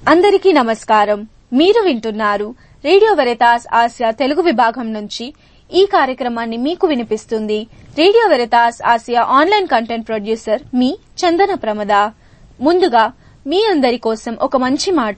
అందరికీ నమస్కారం మీరు వింటున్నారు రేడియో వెరితాస్ ఆసియా తెలుగు విభాగం నుంచి ఈ కార్యక్రమాన్ని మీకు వినిపిస్తుంది radio Veritas Asia online content producer మీ చందన ప్రమద ముందుగా మీ అందరి కోసం ఒక మంచి మాట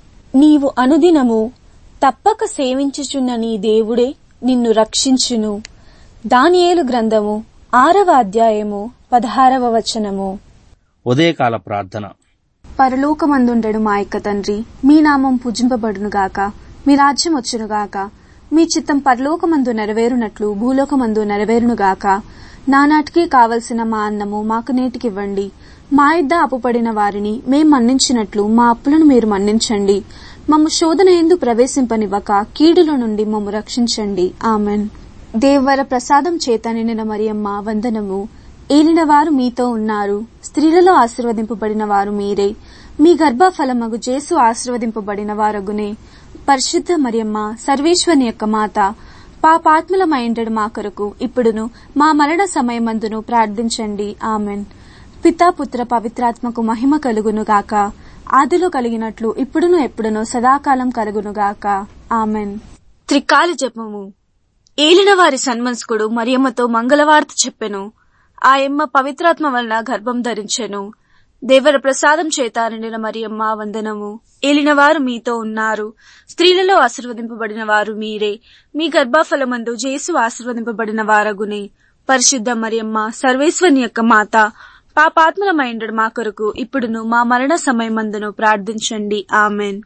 నీవు అనుదినము తప్పక సేవించుచున్న నీ దేవుడే నిన్ను రక్షించును దానియేలు గ్రంథము ఆరవ అధ్యాయము పదహారవ వచనము ఉదయకాల ప్రార్థన పరలోకమందుండడు మా యొక్క తండ్రి మీ నామం పూజింపబడునుగాక మీ రాజ్యం వచ్చునుగాక మీ చిత్తం పరలోకమందు నెరవేరునట్లు భూలోకమందు నెరవేరునుగాక నానాటికి కావలసిన మా అన్నము మాకు నేటికివ్వండి మా ఇద్ద అప్పుపడిన వారిని మేం మన్నించినట్లు మా అప్పులను మీరు మన్నించండి మమ్ము శోధన ఎందు ప్రవేశింపనివ్వక కీడుల నుండి మమ్ము రక్షించండి ఆమెన్ దేవర ప్రసాదం చేత నిండిన మరియమ్మ వందనము ఏలిన వారు మీతో ఉన్నారు స్త్రీలలో ఆశీర్వదింపబడిన వారు మీరే మీ గర్భఫలమగు జేసు ఆశీర్వదింపబడిన వారగునే పరిశుద్ధ మరియమ్మ సర్వేశ్వని యొక్క మాత పాపాత్ములమైండడు మా కొరకు ఇప్పుడును మా మరణ సమయమందును ప్రార్థించండి ఆమెన్ పితా పుత్ర పవిత్రాత్మకు మహిమ కలుగును గాక ఆదిలో కలిగినట్లు ఇప్పుడును ఎప్పుడును సదాకాలం కలుగునుగాక ఆమెన్ త్రికాల జపము ఏలిన వారి సన్మనస్కుడు మరియమ్మతో మంగళవార్త చెప్పెను ఆయమ్మ పవిత్రాత్మ వలన గర్భం ధరించెను దేవర ప్రసాదం చేత నిండిన మరియమ్మ వందనము ఏలినవారు మీతో ఉన్నారు స్త్రీలలో ఆశీర్వదింపబడిన వారు మీరే మీ గర్భఫలమందు జేసు ఆశీర్వదింపబడిన వారగునే పరిశుద్ధ మరియమ్మ సర్వేశ్వని యొక్క మాత పాపాత్మలమైండడు మా కొరకు ఇప్పుడును మా మరణ సమయమందును ప్రార్థించండి ఆమెన్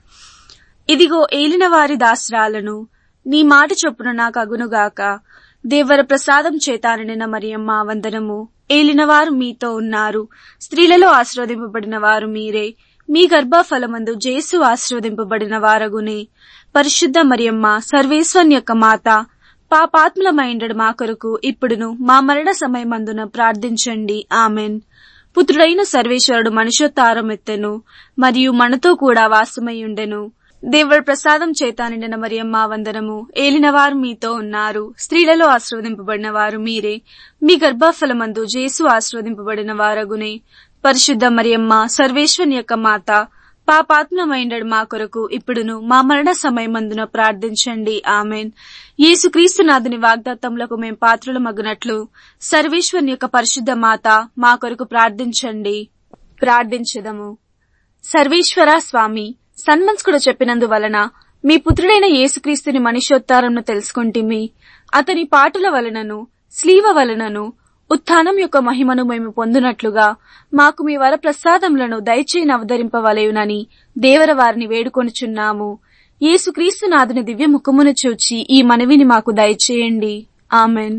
ఇదిగో ఏలిన వారి దాసరాలను నీ మాట చొప్పున నాకు అగునుగాక దేవర ప్రసాదం చేతాననిన మరియమ్మ వందనము ఏలినవారు మీతో ఉన్నారు స్త్రీలలో ఆశీర్వదింపబడిన వారు మీరే మీ గర్భఫలమందు జేసు ఆశీర్వదింపబడిన వారగునే పరిశుద్ధ మరియమ్మ సర్వేశ్వన్ యొక్క మాత పాపాత్ములమైండడు మా కొరకు ఇప్పుడును మా మరణ సమయమందున ప్రార్థించండి ఆమెన్ పుత్రుడైన సర్వేశ్వరుడు మనుషోత్తారం ఎత్తెను మరియు మనతో కూడా వాసమయ్యుండెను దేవుడి ప్రసాదం చేత నిండిన మరియమ్మ వందనము ఏలినవారు మీతో ఉన్నారు స్త్రీలలో ఆశీర్వదింపబడిన వారు మీరే మీ గర్భఫలమందు జేసు ఆశీర్వదింపబడిన వారగునే పరిశుద్ధ మరియమ్మ సర్వేశ్వని యొక్క మాత పాపాత్మమైండడు మా కొరకు ఇప్పుడును మా మరణ సమయమందున ప్రార్థించండి ఆమెన్ యేసుక్రీస్తు నాథుని వాగ్దత్తములకు మేం పాత్రుల మగునట్లు సర్వేశ్వరుని యొక్క పరిశుద్ధ మాత మా కొరకు ప్రార్థించండి ప్రార్థించదము సర్వేశ్వర స్వామి సన్మన్స్కుడు చెప్పినందువలన మీ పుత్రుడైన యేసుక్రీస్తుని మనుష్యోత్తారంను తెలుసుకుంటిమి అతని పాటల వలనను స్లీవ వలనను ఉత్థానం యొక్క మహిమను మేము పొందునట్లుగా మాకు మీ వర ప్రసాదములను దయచేయని అవతరింపవలయునని దేవర వారిని వేడుకొనుచున్నాము యేసుక్రీస్తు నాథుని దివ్య ముఖమును చూచి ఈ మనవిని మాకు దయచేయండి ఆమెన్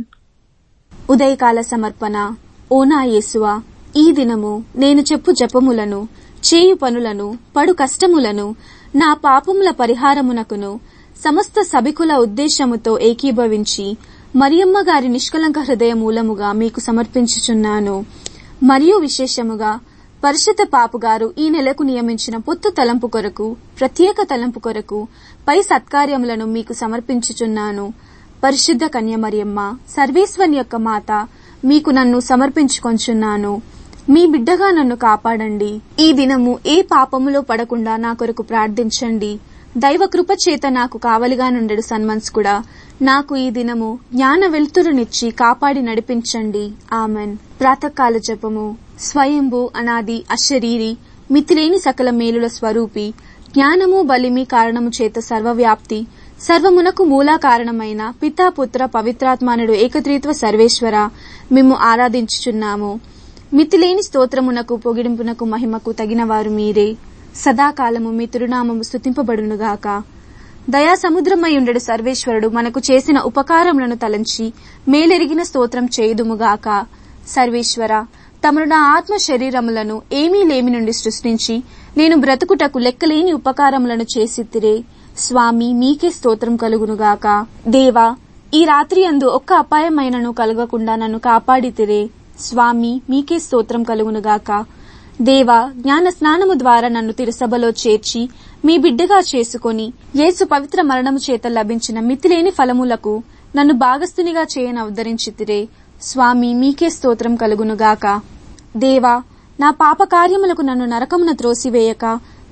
ఉదయకాల సమర్పణ ఓ నా యేసువా ఈ దినము నేను చెప్పు జపములను చేయు పనులను పడు కష్టములను నా పాపముల పరిహారమునకును సమస్త సభికుల ఉద్దేశముతో ఏకీభవించి మరియమ్మ గారి నిష్కలంక హృదయ మూలముగా మీకు సమర్పించుచున్నాను మరియు విశేషముగా పరిషత్ పాపుగారు ఈ నెలకు నియమించిన పొత్తు తలంపు కొరకు ప్రత్యేక తలంపు కొరకు పై సత్కార్యములను మీకు సమర్పించుచున్నాను పరిశుద్ధ కన్య మరియమ్మ సర్వేశ్వని యొక్క మాత మీకు నన్ను సమర్పించుకొంచున్నాను మీ బిడ్డగా నన్ను కాపాడండి ఈ దినము ఏ పాపములో పడకుండా నా కొరకు ప్రార్థించండి దైవ కృప చేత నాకు కావలిగా నుండెడు సన్మన్స్కుడా నాకు ఈ దినము జ్ఞాన వెలుతురునిచ్చి కాపాడి నడిపించండి ఆమెన్ ప్రాతకాల జపము స్వయంభు అనాది అశరీరి మితిలేని సకల మేలుల స్వరూపి జ్ఞానము బలిమి కారణము చేత సర్వవ్యాప్తి సర్వమునకు మూలా కారణమైన పితాపుత్ర పవిత్రాత్మానుడు ఏకత్రీత్వ సర్వేశ్వర మేము ఆరాధించుచున్నాము మితిలేని స్తోత్రమునకు పొగిడింపునకు మహిమకు తగినవారు మీరే సదాకాలము మీ తిరునామము స్థుతింపబడునుగాక దయా సముద్రమై ఉండడు సర్వేశ్వరుడు మనకు చేసిన ఉపకారములను తలంచి మేలెరిగిన స్తోత్రం చేయుదుముగాక సర్వేశ్వర తమను నా ఆత్మ శరీరములను ఏమీ లేమి నుండి సృష్టించి నేను బ్రతుకుటకు లెక్కలేని ఉపకారములను చేసిత్తిరే స్వామి మీకే స్తోత్రం కలుగునుగాక దేవా ఈ రాత్రి అందు ఒక్క అపాయమైనను కలగకుండా నన్ను కాపాడితిరే స్వామి మీకే స్తోత్రం కలుగునుగాక దేవా జ్ఞాన స్నానము ద్వారా నన్ను తిరుసభలో చేర్చి మీ బిడ్డగా చేసుకొని యేసు పవిత్ర మరణము చేత లభించిన మితిలేని ఫలములకు నన్ను భాగస్థునిగా చేయని అవతరించితిరే స్వామి మీకే స్తోత్రం కలుగునుగాక దేవా నా పాప కార్యములకు నన్ను నరకమున త్రోసివేయక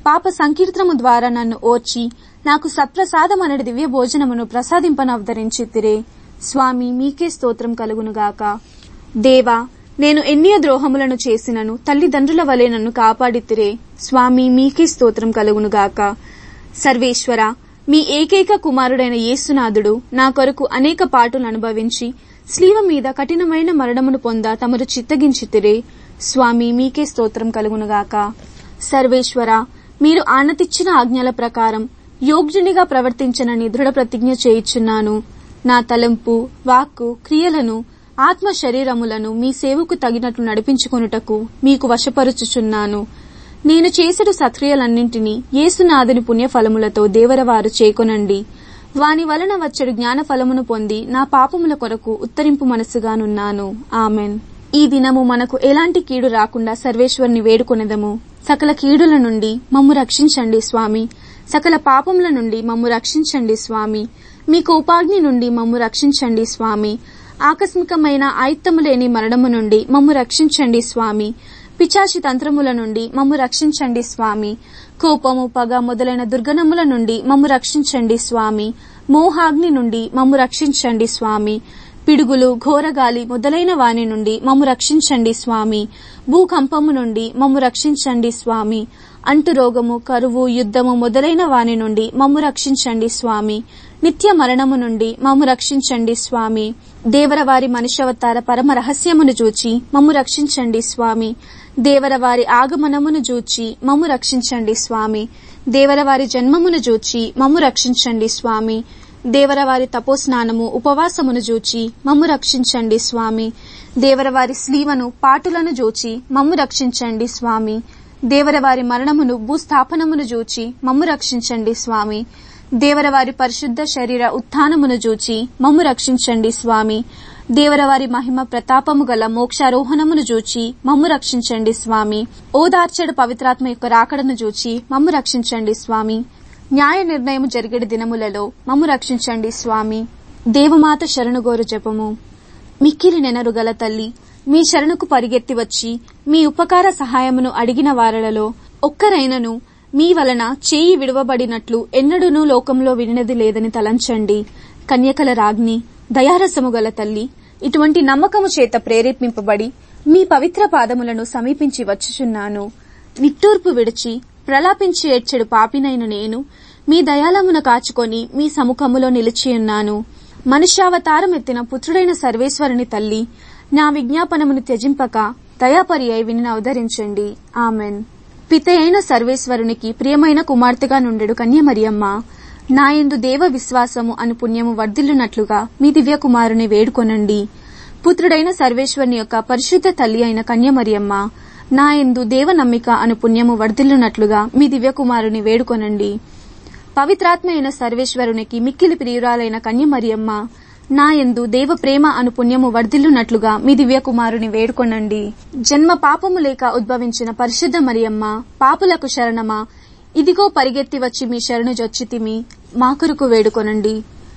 పాప సంకీర్తనము ద్వారా నన్ను ఓర్చి నాకు సత్ప్రసాదం అనడి దివ్య భోజనమును ప్రసాదింపనవతరించితిరే స్వామి మీకే స్తోత్రం కలుగునుగాక దేవా నేను ఎన్నియ ద్రోహములను చేసినను తల్లిదండ్రుల వలె నన్ను కాపాడితిరే స్వామి మీకే స్తోత్రం కలుగునుగాక సర్వేశ్వర మీ ఏకైక కుమారుడైన యేసునాథుడు నా కొరకు అనేక పాటులు అనుభవించి స్లీవ మీద కఠినమైన మరణమును పొంద తమరు చిత్తగించితిరే స్వామి మీకే స్తోత్రం కలుగునుగాక సర్వేశ్వర మీరు ఆనతిచ్చిన ఆజ్ఞల ప్రకారం యోగ్యునిగా ప్రవర్తించనని దృఢ ప్రతిజ్ఞ చేయుచున్నాను నా తలంపు వాక్కు క్రియలను ఆత్మ శరీరములను మీ సేవకు తగినట్లు నడిపించుకొనుటకు మీకు వశపరుచుచున్నాను నేను చేసెడు సత్క్రియలన్నింటినీ యేసునాథుని పుణ్యఫలములతో దేవరవారు చేకొనండి వాని వలన వచ్చెడు జ్ఞాన ఫలమును పొంది నా పాపముల కొరకు ఉత్తరింపు మనసుగానున్నాను ఆమెన్ ఈ దినము మనకు ఎలాంటి కీడు రాకుండా సర్వేశ్వరుని వేడుకొనెదము సకల కీడుల నుండి మమ్ము రక్షించండి స్వామి సకల పాపముల నుండి మమ్ము రక్షించండి స్వామి మీ కోపాగ్ని నుండి మమ్ము రక్షించండి స్వామి ఆకస్మికమైన ఆయుత్తము లేని మరణము నుండి మమ్ము రక్షించండి స్వామి పిచాచి తంత్రముల నుండి మమ్ము రక్షించండి స్వామి కోపము పగ మొదలైన దుర్గణముల నుండి మమ్ము రక్షించండి స్వామి మోహాగ్ని నుండి మమ్ము రక్షించండి స్వామి పిడుగులు ఘోరగాలి మొదలైన వాని నుండి మమ్ము రక్షించండి స్వామి భూకంపము నుండి మమ్ము రక్షించండి స్వామి అంటు రోగము కరువు యుద్ధము మొదలైన వాని నుండి మమ్ము రక్షించండి స్వామి నిత్య మరణము నుండి మమ్ము రక్షించండి స్వామి దేవరవారి మనుష్యవతార పరమ రహస్యమును చూచి మమ్ము రక్షించండి స్వామి దేవరవారి ఆగమనమును జూచి మమ్ము రక్షించండి స్వామి దేవరవారి జన్మమును జూచి మమ్ము రక్షించండి స్వామి దేవరవారి తపోస్నానము ఉపవాసమును జూచి మమ్ము రక్షించండి స్వామి దేవరవారి స్లీవను పాటులను జూచి మమ్ము రక్షించండి స్వామి దేవరవారి మరణమును భూస్థాపనమును జూచి మమ్ము రక్షించండి స్వామి దేవరవారి పరిశుద్ధ శరీర ఉత్థానమును జూచి మమ్ము రక్షించండి స్వామి దేవరవారి మహిమ ప్రతాపము గల మోక్షారోహణమును జూచి మమ్ము రక్షించండి స్వామి ఓదార్చడు పవిత్రాత్మ యొక్క రాకడను జూచి మమ్ము రక్షించండి స్వామి న్యాయ నిర్ణయము జరిగేడు దినములలో మమ్ము రక్షించండి స్వామి దేవమాత శరణుగోరు జపము మిక్కిలి నెనరు గల తల్లి మీ శరణుకు పరిగెత్తి వచ్చి మీ ఉపకార సహాయమును అడిగిన వారలలో ఒక్కరైనను మీ వలన చేయి విడువబడినట్లు ఎన్నడూనూ లోకంలో వినినది లేదని తలంచండి కన్యకల రాజ్ఞి దయారసము గల తల్లి ఇటువంటి నమ్మకము చేత ప్రేరేపింపబడి మీ పవిత్ర పాదములను సమీపించి వచ్చుచున్నాను నిట్టూర్పు విడిచి ప్రలాపించి ఏడ్చెడు పాపినైన నేను మీ దయాళమున కాచుకొని మీ సముఖములో నిలిచియున్నాను మనుష్యావతారం ఎత్తిన పుత్రుడైన సర్వేశ్వరుని తల్లి నా విజ్ఞాపనమును త్యజింపక దయాపరి అయి విని అవతరించండి ఆమెన్ పిత అయిన సర్వేశ్వరునికి ప్రియమైన కుమార్తెగా నుండెడు కన్యమరియమ్మ నాయందు దేవ విశ్వాసము అను పుణ్యము వర్ధిల్లునట్లుగా మీ దివ్య కుమారుని వేడుకొనండి పుత్రుడైన సర్వేశ్వరుని యొక్క పరిశుద్ధ తల్లి అయిన కన్యమరియమ్మ నాయందు దేవ నమ్మిక అను పుణ్యము వర్ధిల్లునట్లుగా మీ దివ్య కుమారుని వేడుకొనండి పవిత్రాత్మ అయిన సర్వేశ్వరునికి మిక్కిలి ప్రియురాలైన కన్యమరియమ్మ నాయందు దేవ ప్రేమ అను పుణ్యము వర్ధిల్లునట్లుగా మీ దివ్య కుమారుని వేడుకొనండి జన్మ పాపము లేక ఉద్భవించిన పరిశుద్ధ మరియమ్మ పాపులకు శరణమా ఇదిగో పరిగెత్తి వచ్చి మీ శరణు జొచ్చితిమి మా కొరకు వేడుకొనండి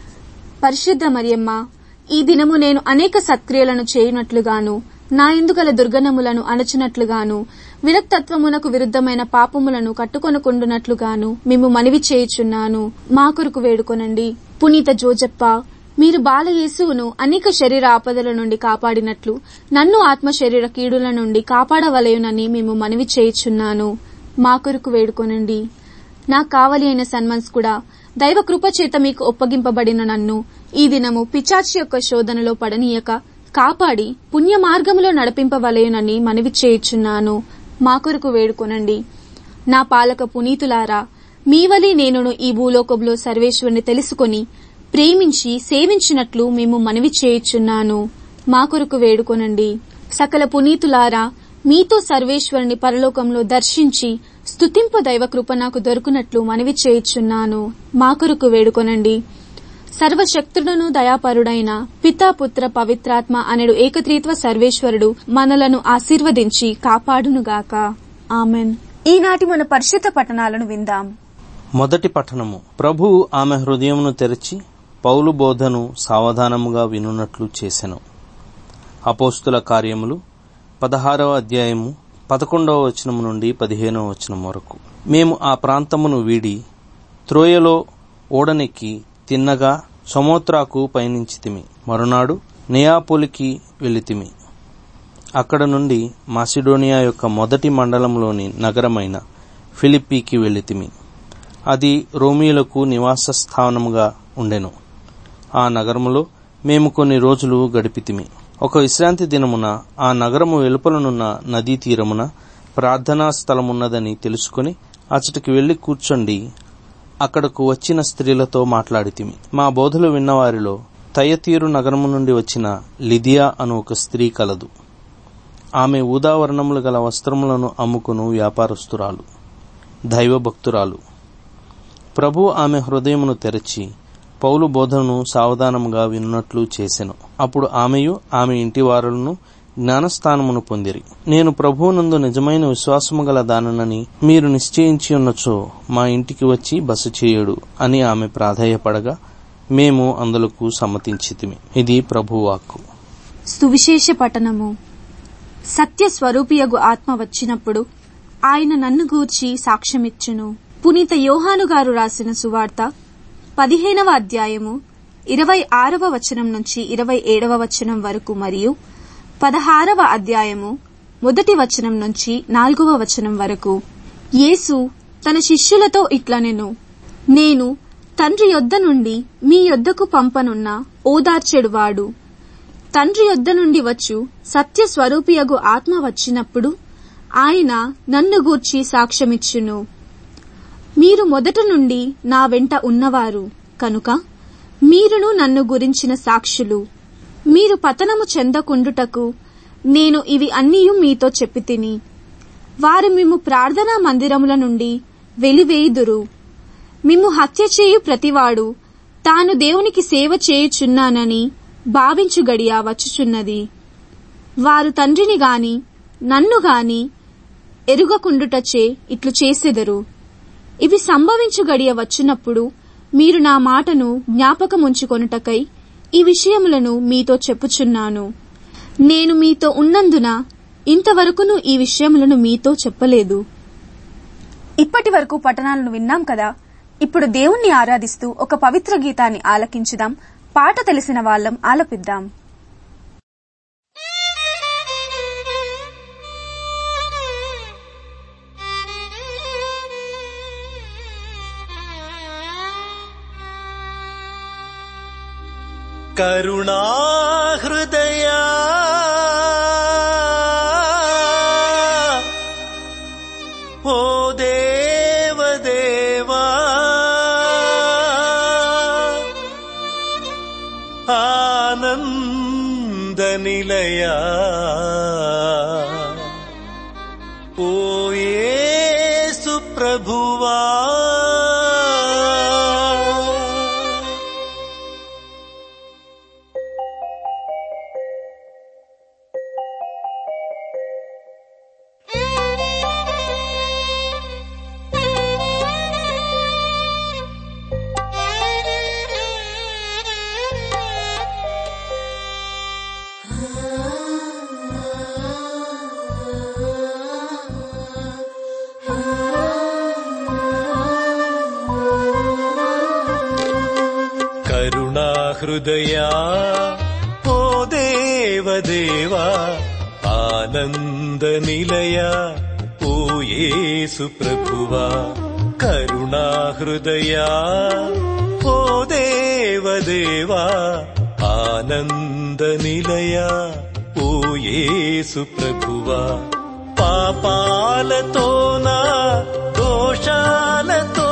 పరిశుద్ధ మరియమ్మ ఈ దినము నేను అనేక సత్క్రియలను చేయునట్లుగాను నా ఎందుగల దుర్గణములను అణచినట్లుగాను విరక్తత్వమునకు విరుద్ధమైన పాపములను కట్టుకొనకుండునట్లుగాను మేము మనవి చేయుచున్నాను మా కొరకు వేడుకొనండి పునీత జోజప్ప మీరు బాలయేసువును అనేక శరీర ఆపదల నుండి కాపాడినట్లు నన్ను ఆత్మ శరీర కీడుల నుండి కాపాడవలయునని మేము మనవి చేయుచున్నాను మా కొరకు వేడుకొనండి నాకు కావలి అయిన సన్మన్స్ కూడా దైవ కృప చేత మీకు ఒప్పగింపబడిన నన్ను ఈ దినము పిచాచి యొక్క శోధనలో పడనీయక కాపాడి పుణ్య మార్గములో నడిపింపవలయునని మనవి చేయుచున్నాను మా కొరకు వేడుకొనండి నా పాలక పునీతులారా మీవలి నేనును ఈ భూలోకంలో సర్వేశ్వరుని తెలుసుకొని ప్రేమించి సేవించినట్లు మేము మనవి చేయుచున్నాను మా కొరకు వేడుకొనండి సకల పునీతులారా మీతో సర్వేశ్వరుని పరలోకంలో దర్శించి స్తుతింపు దైవ కృప నాకు దొరుకునట్లు మనవి చేయుచున్నాను మా కొరకు వేడుకొనండి సర్వశక్తుడును దయాపరుడైన పితాపుత్ర పవిత్రాత్మ అనడు ఏకత్రీత్వ సర్వేశ్వరుడు మనలను ఆశీర్వదించి కాపాడునుగాక ఆమెన్ ఈనాటి మన పరిశుద్ధ పట్టణాలను విందాం మొదటి పఠనము ప్రభువు ఆమె హృదయమును తెరచి పౌలు బోధను సావధానముగా వినున్నట్లు చేసెను అపోస్తుల కార్యములు పదహారవ అధ్యాయము పదకొండవ వచనం నుండి పదిహేనవ వచనం వరకు మేము ఆ ప్రాంతమును వీడి త్రోయలో ఓడనెక్కి తిన్నగా సమోత్రాకు పయనించితిమి మరునాడు నియాపోలికి వెళితిమి అక్కడ నుండి మాసిడోనియా యొక్క మొదటి మండలంలోని నగరమైన ఫిలిప్పీకి వెళితిమి అది రోమియులకు నివాస స్థానముగా ఉండెను ఆ నగరములో మేము కొన్ని రోజులు గడిపితిమి ఒక విశ్రాంతి దినమున ఆ నగరము వెలుపలనున్న నదీ తీరమున ప్రార్థనా స్థలమున్నదని తెలుసుకుని అచ్చటికి వెళ్లి కూర్చొండి అక్కడకు వచ్చిన స్త్రీలతో మాట్లాడితిమి మా బోధలు విన్నవారిలో తయతీరు నగరము నుండి వచ్చిన లిదియా అను ఒక స్త్రీ కలదు ఆమె ఊదావర్ణములు గల వస్త్రములను అమ్ముకును వ్యాపారస్తురాలు దైవభక్తురాలు ప్రభు ఆమె హృదయమును తెరచి పౌలు బోధనను సావధానముగా వినున్నట్లు చేసెను అప్పుడు ఆమెయు ఆమె ఇంటి వారులను జ్ఞానస్థానమును పొందిరి నేను ప్రభువునందు నిజమైన విశ్వాసము గల దానని మీరు నిశ్చయించి ఉన్నచో మా ఇంటికి వచ్చి బస చేయుడు అని ఆమె ప్రాధేయపడగా మేము అందులకు సమ్మతించితిమి ఇది ప్రభువాక్కు సువిశేష పఠనము సత్య స్వరూపియగు ఆత్మ వచ్చినప్పుడు ఆయన నన్ను గూర్చి సాక్ష్యమిచ్చును పునీత యోహాను గారు రాసిన సువార్త పదిహేనవ అధ్యాయము ఇరవై ఆరవ వచనం నుంచి ఇరవై ఏడవ వచనం వరకు మరియు పదహారవ అధ్యాయము మొదటి వచనం నుంచి నాలుగవ వచనం వరకు యేసు తన శిష్యులతో ఇట్లనెను నేను తండ్రి యొద్ద నుండి మీ యొద్దకు పంపనున్న ఓదార్చెడువాడు తండ్రి యొద్ద నుండి వచ్చు సత్య స్వరూపియగు ఆత్మ వచ్చినప్పుడు ఆయన నన్ను గూర్చి సాక్ష్యమిచ్చును మీరు మొదట నుండి నా వెంట ఉన్నవారు కనుక మీరును నన్ను గురించిన సాక్షులు మీరు పతనము చెందకుండుటకు నేను ఇవి అన్నీయు మీతో చెప్పి తిని వారు మిమ్ము ప్రార్థనా మందిరముల నుండి వెలివేయుదురు మిమ్ము హత్య చేయు ప్రతివాడు తాను దేవునికి సేవ చేయుచున్నానని భావించు గడియ వచ్చుచున్నది వారు తండ్రిని గాని నన్ను గాని ఎరుగకుండుటచే ఇట్లు చేసెదరు ఇవి సంభవించు గడియ వచ్చినప్పుడు మీరు నా మాటను జ్ఞాపకముంచుకొనుటకై ఈ విషయములను మీతో చెప్పుచున్నాను నేను మీతో ఉన్నందున ఇంతవరకును ఈ విషయములను మీతో చెప్పలేదు ఇప్పటి వరకు పఠనాలను విన్నాం కదా ఇప్పుడు దేవుణ్ణి ఆరాధిస్తూ ఒక పవిత్ర గీతాన్ని ఆలకించుదాం పాట తెలిసిన వాళ్ళం ఆలపిద్దాం కరుణాహృదయా ఓ దేవదేవా ఆనంద నిలయా ఓ యేసు ప్రభువా కరుణాహృదయా ఓ దేవదేవా ఆనంద నిలయ ఓ యేసు ప్రభువా కరుణాహృదయా ఓ దేవదేవా ఆనంద నిలయ ఓ యేసు ప్రభువా పాపాలతో నా దోషాలతో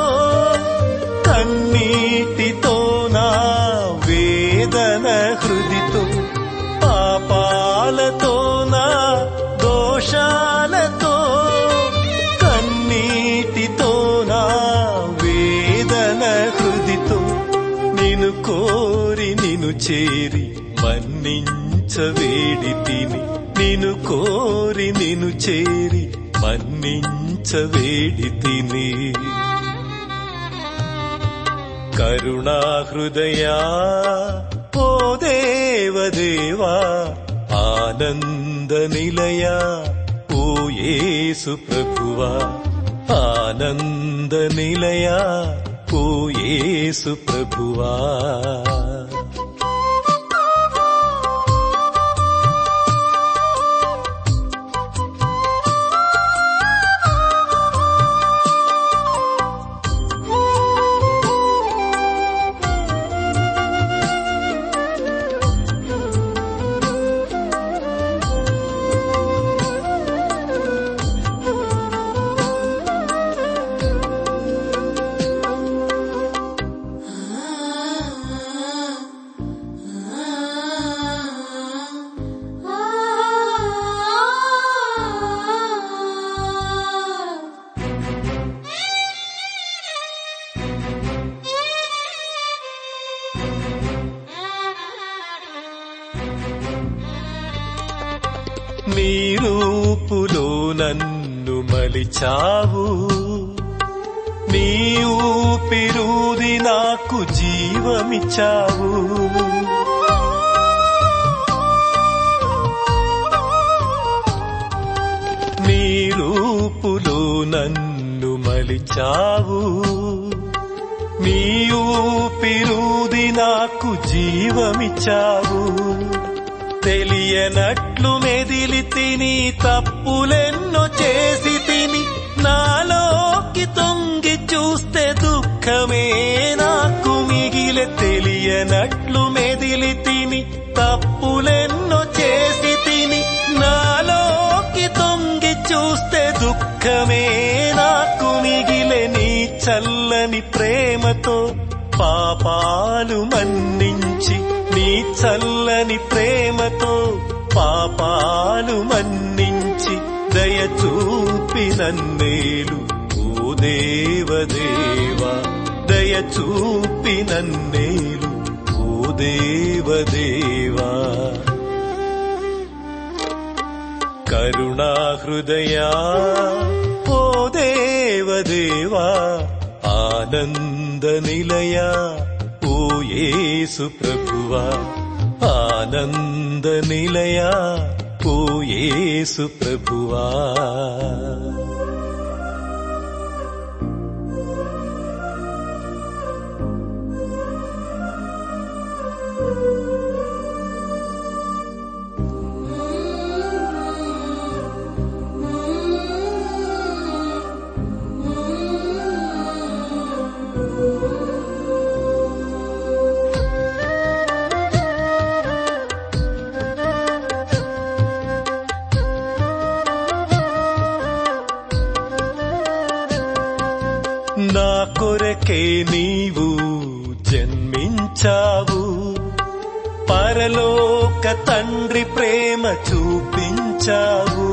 కన్నీటితో నా వేదన హృదితో పాపాలతో నా దోషాలతో కన్నీటితో నా వేదన హృదితో నిన్ను కోరి నిన్ను చేరి మన్నించవేడి తిని నిన్ను కోరి నిన్ను చేరి మన్నించవేడి తిని కరుణాహృదయా ఓ దేవదేవా ఆనంద నిలయ ఓ యేసు ప్రభువా ఆనంద నిలయ ఓ యేసు ప్రభువా నీ రూపులో నన్ను మలిచావు నీ ఊపిరూది నాకు జీవమిచ్చావు నీ రూపులో నన్ను మలిచావు నీ ఊపిరూది నాకు జీవమిచ్చావు తెలియనట్లు మెదిలి తిని తప్పులెన్నో చేసి తిని నాలోకి తొంగి చూస్తే దుఃఖమే నాకు మిగిలే తెలియనట్లు మెదిలి తిని తప్పులెన్నో చేసి తిని నాలోకి తొంగి చూస్తే దుఃఖమే నాకు మిగిలే నీ చల్లని ప్రేమతో పాపాలు మన్నించి నీ చల్లని ప్రేమతో పాపాలు మన్నించి దయ చూపి నన్నేలు ఓ దేవదేవా దయ చూపి నన్నేలు ఓ దేవదేవా కరుణా హృదయా ఓ దేవదేవా ఆనంద నిలయ ఓ యేసు ప్రభువా ఆనంద నిలయ ఓ యేసు ప్రభువా నా కొరకే నీవు జన్మించావు పరలోక తండ్రి ప్రేమ చూపించావు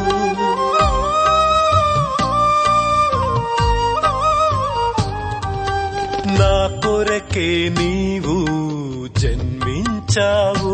నా కొరకే నీవు జన్మించావు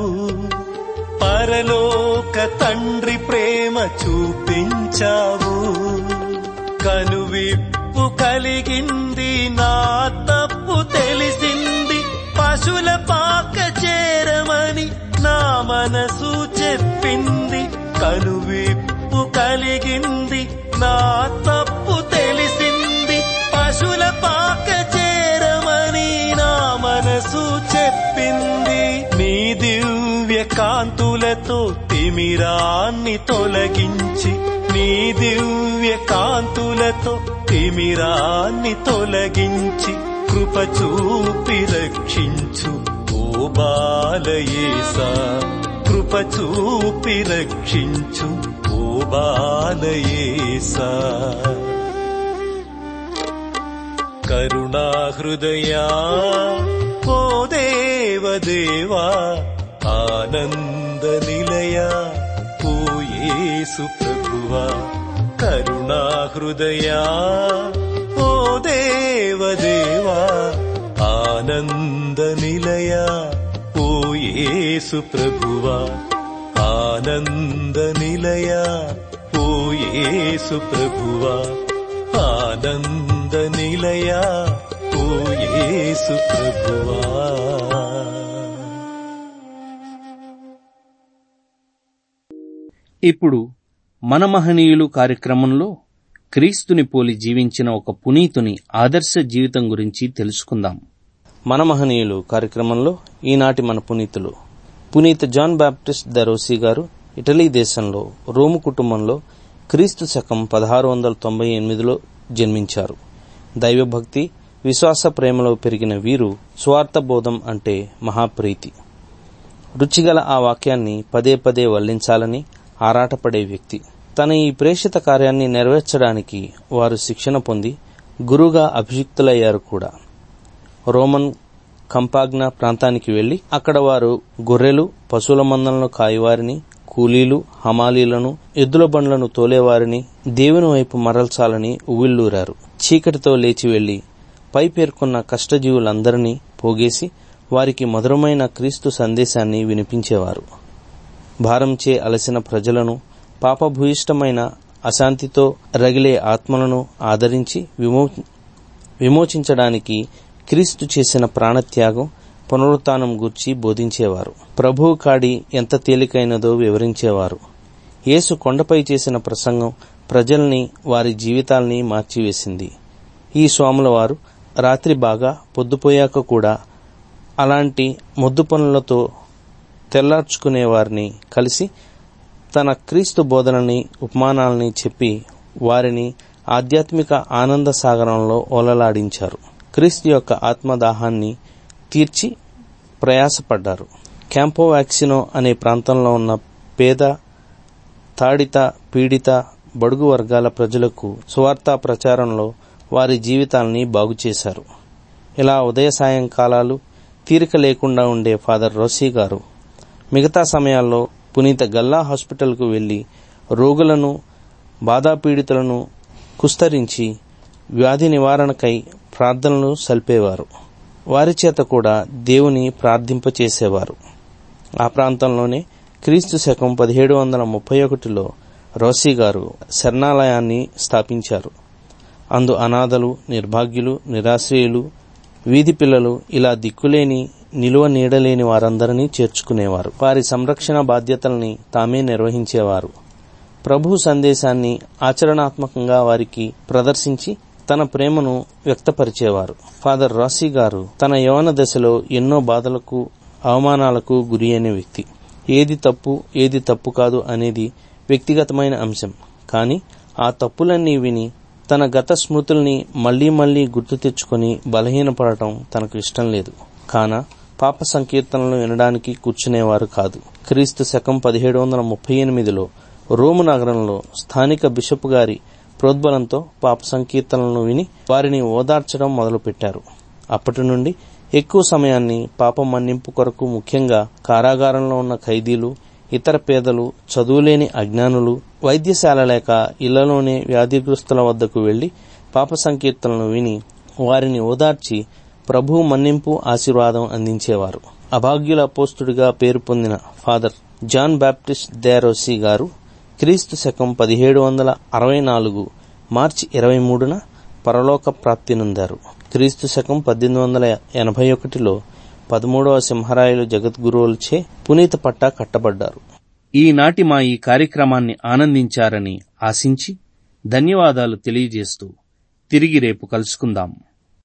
పరలోక తండ్రి ప్రేమ చూపించావు కనువిప్పు కలిగింది నా తప్పు తెలిసింది పశుల పాక చేరమని నా మనసు చెప్పింది కనువిప్పు కలిగింది నా తప్పు తెలిసింది పశుల పాక చేరమని నా మనసు చెప్పింది నీ దివ్య కాంతులతో తిమిరాన్ని తొలగించి నీ దివ్య కాంతులతో తిమిరాన్ని తొలగించి కృప చూపి రక్షించు ఓ బాలయేసా కృప చూపి రక్షించు ఓ బాలయేసా కరుణా హృదయా ఓ దేవదేవా ఆనంద నిలయ ఓ యేసు ప్రభువా కరుణా హృదయా ఓ దేవదేవా ఆనంద నిలయ ఓ యేసు ప్రభువా ఆనంద నిలయ ఓ యేసు ప్రభువా ఆనంద నిలయ ఓ యేసు ప్రభువా ఇప్పుడు మన మహనీయులు కార్యక్రమంలో క్రీస్తుని పోలి జీవించిన ఒక పునీతుని ఆదర్శ జీవితం గురించి తెలుసుకుందాం మన మహనీయులు కార్యక్రమంలో ఈనాటి మన పునీతులు పునీత జాన్ బాప్టిస్ట్ దరోసి గారు ఇటలీ దేశంలో రోము కుటుంబంలో క్రీస్తు శకం పదహారు వందల తొంభై ఎనిమిదిలో జన్మించారు దైవభక్తి విశ్వాస ప్రేమలో పెరిగిన వీరు స్వార్థ బోధం అంటే మహాప్రీతి రుచిగల ఆ వాక్యాన్ని పదే పదే వల్లించాలని ఆరాటపడే వ్యక్తి తన ఈ ప్రేషిత కార్యాన్ని నెరవేర్చడానికి వారు శిక్షణ పొంది గురుగా అభిషిక్తులయ్యారు కూడా రోమన్ కంపాగ్నా ప్రాంతానికి వెళ్లి అక్కడ వారు గొర్రెలు పశువుల మందలను కాయవారిని కూలీలు హమాలీలను ఎద్దుల బండ్లను తోలేవారిని దేవుని వైపు మరల్చాలని ఉవ్విళ్లూరారు చీకటితో లేచి వెళ్లి పై పేర్కొన్న కష్టజీవులందరినీ పోగేసి వారికి మధురమైన క్రీస్తు సందేశాన్ని వినిపించేవారు భారంచే అలసిన ప్రజలను పాపభూయిష్టమైన అశాంతితో రగిలే ఆత్మలను ఆదరించి విమో విమోచించడానికి క్రీస్తు చేసిన ప్రాణత్యాగం పునరుత్నం గూర్చి బోధించేవారు ప్రభువు కాడి ఎంత తేలికైనదో వివరించేవారు యేసు కొండపై చేసిన ప్రసంగం ప్రజల్ని వారి జీవితాల్ని మార్చివేసింది ఈ స్వాముల వారు రాత్రి బాగా పొద్దుపోయాక కూడా అలాంటి మొద్దు పనులతో తెల్లార్చుకునేవారిని కలిసి తన క్రీస్తు బోధనని ఉపమానాలని చెప్పి వారిని ఆధ్యాత్మిక ఆనంద సాగరంలో ఓలలాడించారు క్రీస్తు యొక్క ఆత్మదాహాన్ని తీర్చి ప్రయాసపడ్డారు క్యాంపో వ్యాక్సినో అనే ప్రాంతంలో ఉన్న పేద తాడిత పీడిత బడుగు వర్గాల ప్రజలకు సువార్తా ప్రచారంలో వారి జీవితాల్ని బాగుచేశారు ఇలా ఉదయ సాయంకాలాలు తీరిక లేకుండా ఉండే ఫాదర్ రోసీ గారు మిగతా సమయాల్లో పునీత గల్లా హాస్పిటల్కు వెళ్లి రోగులను బాధాపీడితులను కుస్తరించి వ్యాధి నివారణకై ప్రార్థనలు సల్పేవారు వారి చేత కూడా దేవుని ప్రార్థింపచేసేవారు ఆ ప్రాంతంలోనే క్రీస్తు శకం పదిహేడు వందల ముప్పై ఒకటిలో రోసీ గారు శరణాలయాన్ని స్థాపించారు అందు అనాథలు నిర్భాగ్యులు నిరాశ్రయులు వీధి పిల్లలు ఇలా దిక్కులేని నిలువ నీడలేని వారందరినీ చేర్చుకునేవారు వారి సంరక్షణ బాధ్యతల్ని తామే నిర్వహించేవారు ప్రభు సందేశాన్ని ఆచరణాత్మకంగా వారికి ప్రదర్శించి తన ప్రేమను వ్యక్తపరిచేవారు ఫాదర్ రాసీ గారు తన యవన దశలో ఎన్నో బాధలకు అవమానాలకు గురి అయిన వ్యక్తి ఏది తప్పు ఏది తప్పు కాదు అనేది వ్యక్తిగతమైన అంశం కానీ ఆ తప్పులన్నీ విని తన గత స్మృతుల్ని మళ్లీ మళ్లీ గుర్తు తెచ్చుకొని బలహీనపడటం తనకు ఇష్టం లేదు కాన పాప సంకీర్తనలు వినడానికి కూర్చునేవారు కాదు క్రీస్తు శకం పదిహేడు వందల ముప్పై ఎనిమిదిలో రోము నగరంలో స్థానిక బిషప్ గారి ప్రోద్బలంతో పాప సంకీర్తనలను విని వారిని ఓదార్చడం మొదలుపెట్టారు అప్పటి నుండి ఎక్కువ సమయాన్ని పాప మన్నింపు కొరకు ముఖ్యంగా కారాగారంలో ఉన్న ఖైదీలు ఇతర పేదలు చదువులేని అజ్ఞానులు వైద్యశాల లేక ఇళ్లలోనే వ్యాధిగ్రస్తుల వద్దకు వెళ్లి పాప సంకీర్తనలు విని వారిని ఓదార్చి ప్రభు మన్నింపు ఆశీర్వాదం అందించేవారు అభాగ్యుల పోస్తుడిగా పేరు పొందిన ఫాదర్ జాన్ బాప్టిస్ట్ దేరోసి గారు క్రీస్తు శకం పదిహేడు వందల అరవై నాలుగు మార్చి ఇరవై మూడున పరలోక ప్రాప్తి నొందారు క్రీస్తు శకం పద్దెనిమిది వందల ఎనభై ఒకటిలో పదమూడవ సింహరాయలు జగద్గురువులచే పునీత పట్టా కట్టబడ్డారు ఈనాటి మా ఈ కార్యక్రమాన్ని ఆనందించారని ఆశించి ధన్యవాదాలు తెలియజేస్తూ తిరిగి రేపు కలుసుకుందాం